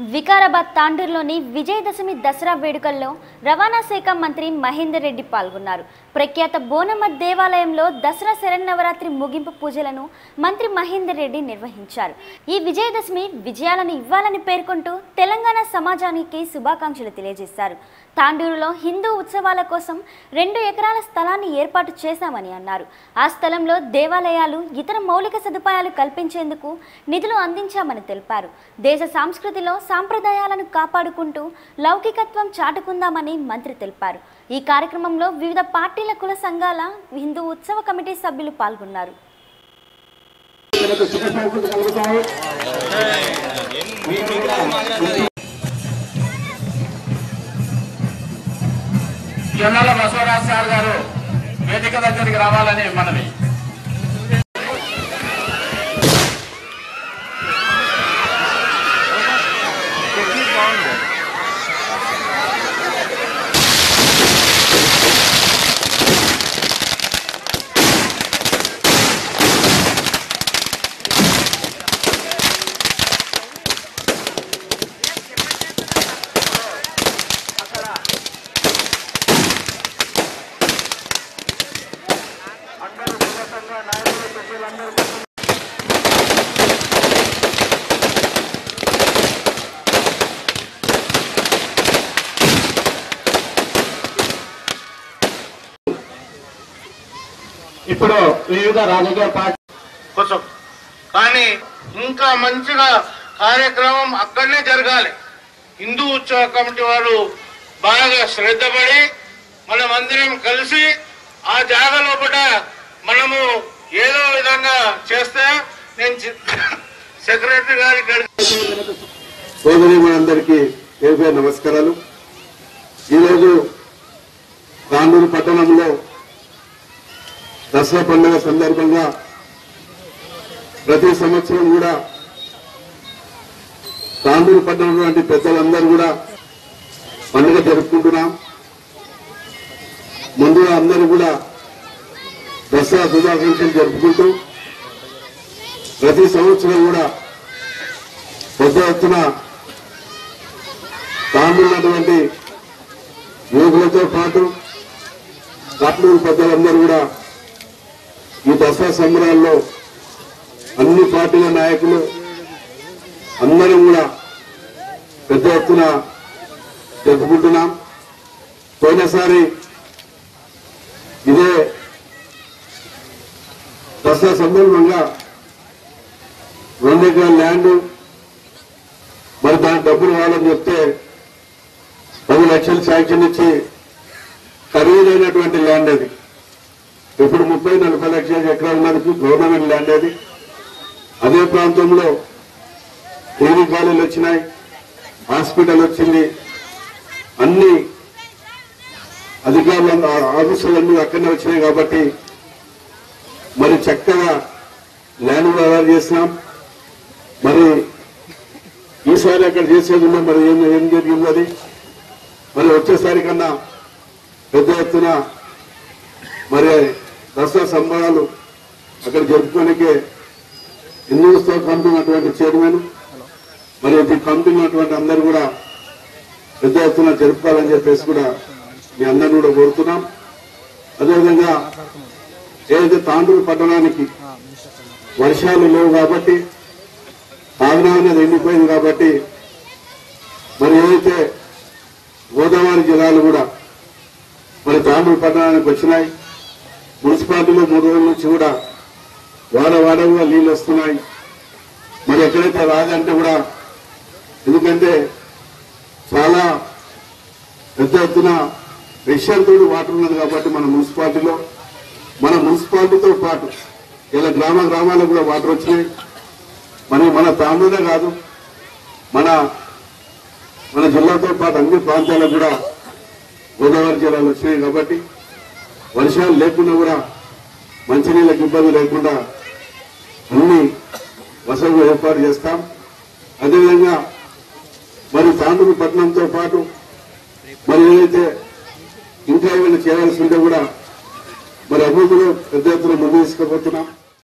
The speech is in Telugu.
వికారాబాద్ తాండూరులోని విజయదశమి దసరా వేడుకల్లో రవాణా శాఖ మంత్రి మహేందర్ రెడ్డి పాల్గొన్నారు ప్రఖ్యాత బోనమ్మ దేవాలయంలో దసరా శరన్నవరాత్రి ముగింపు పూజలను మంత్రి మహేందర్ రెడ్డి నిర్వహించారు ఈ విజయదశమి విజయాలను ఇవ్వాలని పేర్కొంటూ తెలంగాణ సమాజానికి శుభాకాంక్షలు తెలియజేశారు తాండూరులో హిందూ ఉత్సవాల కోసం రెండు ఎకరాల స్థలాన్ని ఏర్పాటు చేశామని అన్నారు ఆ స్థలంలో దేవాలయాలు ఇతర మౌలిక సదుపాయాలు కల్పించేందుకు నిధులు అందించామని తెలిపారు దేశ సంస్కృతిలో సాంప్రదాయాలను కాపాడుకుంటూ లౌకికత్వం చాటుకుందామని మంత్రి తెలిపారు ఈ కార్యక్రమంలో వివిధ పార్టీల కుల సంఘాల హిందూ ఉత్సవ కమిటీ సభ్యులు పాల్గొన్నారు మనకు సుఖ శాంతులు కలుగుతాయి జొన్నల బసవరాజ్ సార్ గారు వేదిక దగ్గరికి రావాలని మనవి ఇప్పుడు వివిధ రాజకీయ పార్టీ కోసం కానీ ఇంకా మంచిగా కార్యక్రమం అక్కడనే జరగాలి హిందూ ఉత్సవ కమిటీ వారు బాగా శ్రద్ధపడి మనమందరం కలిసి ఆ జాగ లోపల మనము ఏదో విధంగా చేస్తే నేను చి- సెక్రటరీ గారికి అడిగి సోదరి మనందరికీ పేరు నమస్కారాలు ఈరోజు తాండూరు పట్టణంలో దసరా పండుగ సందర్భంగా ప్రతి సంవత్సరం కూడా తాండూరు పట్టణంలో వంటి పెద్దలందరూ కూడా పండుగ జరుపుకుంటున్నాం ముందుగా అందరూ కూడా దసరా శుభాకాంక్షలు జరుపుకుంటూ ప్రతి సంవత్సరం కూడా పెద్ద ఎత్తున తాండున్నటువంటి యువకులతో పాటు కాట్లూరు పెద్దలందరూ కూడా ఈ దసరా సంబరాల్లో అన్ని పార్టీల నాయకులు అందరం కూడా పెద్ద ఎత్తున జరుపుకుంటున్నాం పోయినసారి ఇదే దసరా సందర్భంగా రెండు ఎకరాల ల్యాండ్ మరి దాని డబ్బులు కావాలని చెప్తే పది లక్షలు శాంక్షన్ ఇచ్చి ఖరీదైనటువంటి ల్యాండ్ అది ఇప్పుడు ముప్పై నలభై లక్షల ఎకరాల మనకు గవర్నమెంట్ ల్యాండ్ అది అదే ప్రాంతంలో క్లినిక్ కాలేజీలు వచ్చినాయి హాస్పిటల్ వచ్చింది అన్ని అధికారులు ఆఫీసులన్నీ అక్కడనే వచ్చినాయి కాబట్టి మరి చక్కగా ల్యాండ్ తయారు చేసినాం మరి ఈసారి అక్కడ చేసేది ఉన్నా మరి ఏం ఏం జరిగింది అది మరి వచ్చేసారి కన్నా పెద్ద ఎత్తున మరి దసరా సంబరాలు అక్కడ జరుపుకోనికే హిందూ ఉత్సవ కమిటీ ఉన్నటువంటి చైర్మన్ మరి ఈ కమిటీ ఉన్నటువంటి అందరూ కూడా పెద్ద ఎత్తున జరుపుకోవాలని చెప్పేసి కూడా మీ అందరిని కూడా కోరుతున్నాం అదేవిధంగా ఏదైతే తాండూరు పట్టణానికి వర్షాలు లేవు కాబట్టి తాగునా అనేది ఎండిపోయింది కాబట్టి మరి ఏదైతే గోదావరి జిల్లాలు కూడా మరి తాండూరు పట్టణానికి వచ్చినాయి మున్సిపాలిటీలో మూడు రోజుల నుంచి కూడా వాడ వాడగా నీళ్ళు వస్తున్నాయి మరి ఎక్కడైతే రాదంటే కూడా ఎందుకంటే చాలా పెద్ద ఎత్తున విషయంతో వాటర్ ఉన్నది కాబట్టి మన మున్సిపాలిటీలో మన మున్సిపాలిటీతో పాటు ఇలా గ్రామ గ్రామాలకు కూడా వాటర్ వచ్చినాయి మరి మన తాండూరే కాదు మన మన జిల్లాతో పాటు అన్ని ప్రాంతాలకు కూడా గోదావరి జిల్లాలు వచ్చినాయి కాబట్టి వర్షాలు లేకుండా కూడా మంచినీళ్ళకి ఇబ్బంది లేకుండా అన్ని వసతులు ఏర్పాటు చేస్తాం అదేవిధంగా మరి తాండూరు పట్టణంతో పాటు మరి ఏదైతే ఇంకా ఏమైనా చేయాల్సి ఉంటే కూడా మరి అభివృద్ధిలో పెద్ద ఎత్తున ముందు తీసుకుపోతున్నాం